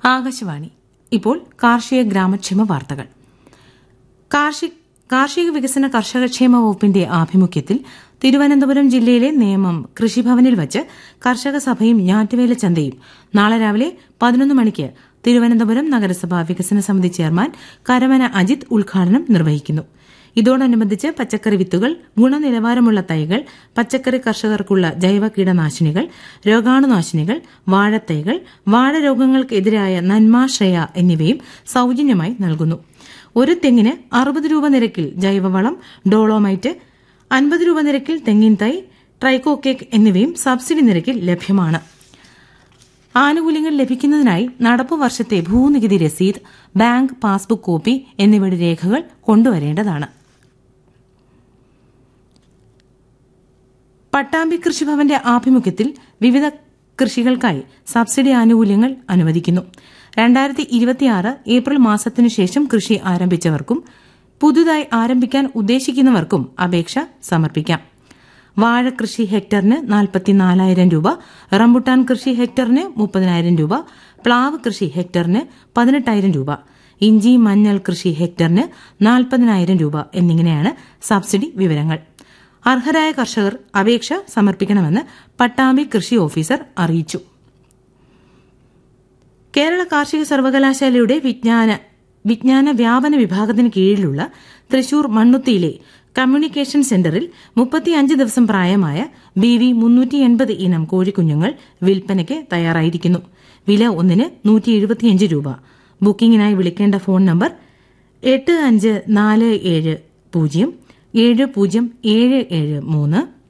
ആകാശവാണി ഇപ്പോൾ കാർഷിക ഗ്രാമക്ഷേമ വാർത്തകൾ കാർഷി- കാർഷിക വികസന കർഷകക്ഷേമ വകുപ്പിന്റെ ആഭിമുഖ്യത്തിൽ തിരുവനന്തപുരം ജില്ലയിലെ നേമം കൃഷിഭവനിൽ വച്ച് കർഷക സഭയും ഞാറ്റുവേല ചന്തയും നാളെ രാവിലെ പതിനൊന്ന് മണിക്ക് തിരുവനന്തപുരം നഗരസഭ വികസന സമിതി ചെയർമാൻ കരമന അജിത് ഉദ്ഘാടനം നിർവഹിക്കുന്നു ഇതോടനുബന്ധിച്ച് പച്ചക്കറി വിത്തുകൾ ഗുണനിലവാരമുള്ള തൈകൾ പച്ചക്കറി കർഷകർക്കുള്ള ജൈവ കീടനാശിനികൾ രോഗാണുനാശിനികൾ വാഴത്തൈകൾ വാഴരോഗങ്ങൾക്കെതിരായ നന്മാശ്രയ എന്നിവയും സൌജന്യമായി നൽകുന്നു ഒരു തെങ്ങിന് അറുപത് രൂപ നിരക്കിൽ ജൈവവളം ഡോളോമൈറ്റ് അൻപത് രൂപ നിരക്കിൽ തെങ്ങിൻ തൈ ട്രൈക്കോക്കേക്ക് എന്നിവയും സബ്സിഡി നിരക്കിൽ ലഭ്യമാണ് ആനുകൂല്യങ്ങൾ ലഭിക്കുന്നതിനായി നടപ്പു വർഷത്തെ ഭൂനികുതി രസീത് ബാങ്ക് പാസ്ബുക്ക് കോപ്പി എന്നിവയുടെ രേഖകൾ കൊണ്ടുവരേണ്ടതാണ് പട്ടാമ്പി കൃഷിഭവന്റെ ആഭിമുഖ്യത്തിൽ വിവിധ കൃഷികൾക്കായി സബ്സിഡി ആനുകൂല്യങ്ങൾ അനുവദിക്കുന്നു രണ്ടായിരത്തി ഇരുപത്തിയാറ് ഏപ്രിൽ മാസത്തിനു ശേഷം കൃഷി ആരംഭിച്ചവർക്കും പുതുതായി ആരംഭിക്കാൻ ഉദ്ദേശിക്കുന്നവർക്കും അപേക്ഷ സമർപ്പിക്കാം വാഴ കൃഷി ഹെക്ടറിന് നാൽപ്പത്തിനാലായിരം രൂപ റംബുട്ടാൻ കൃഷി ഹെക്ടറിന് മുപ്പതിനായിരം രൂപ പ്ലാവ് കൃഷി ഹെക്ടറിന് പതിനെട്ടായിരം രൂപ ഇഞ്ചി മഞ്ഞൾ കൃഷി ഹെക്ടറിന് നാൽപ്പതിനായിരം രൂപ എന്നിങ്ങനെയാണ് സബ്സിഡി വിവരങ്ങൾ അർഹരായ കർഷകർ അപേക്ഷ സമർപ്പിക്കണമെന്ന് പട്ടാമ്പി കൃഷി ഓഫീസർ അറിയിച്ചു കേരള കാർഷിക സർവകലാശാലയുടെ വിജ്ഞാന വിജ്ഞാന വ്യാപന വിഭാഗത്തിന് കീഴിലുള്ള തൃശൂർ മണ്ണുത്തിയിലെ കമ്മ്യൂണിക്കേഷൻ സെന്ററിൽ മുപ്പത്തിയഞ്ച് ദിവസം പ്രായമായ ബി വി മുന്നൂറ്റി എൺപത് ഇനം കോഴിക്കുഞ്ഞുങ്ങൾ വിൽപ്പനയ്ക്ക് തയ്യാറായിരിക്കുന്നു വില ഒന്നിന് നൂറ്റി എഴുപത്തിയഞ്ച് രൂപ ബുക്കിംഗിനായി വിളിക്കേണ്ട ഫോൺ നമ്പർ എട്ട് അഞ്ച് നാല് ഏഴ് പൂജ്യം ഏഴ് പൂജ്യം ഏഴ് ഏഴ് മൂന്ന്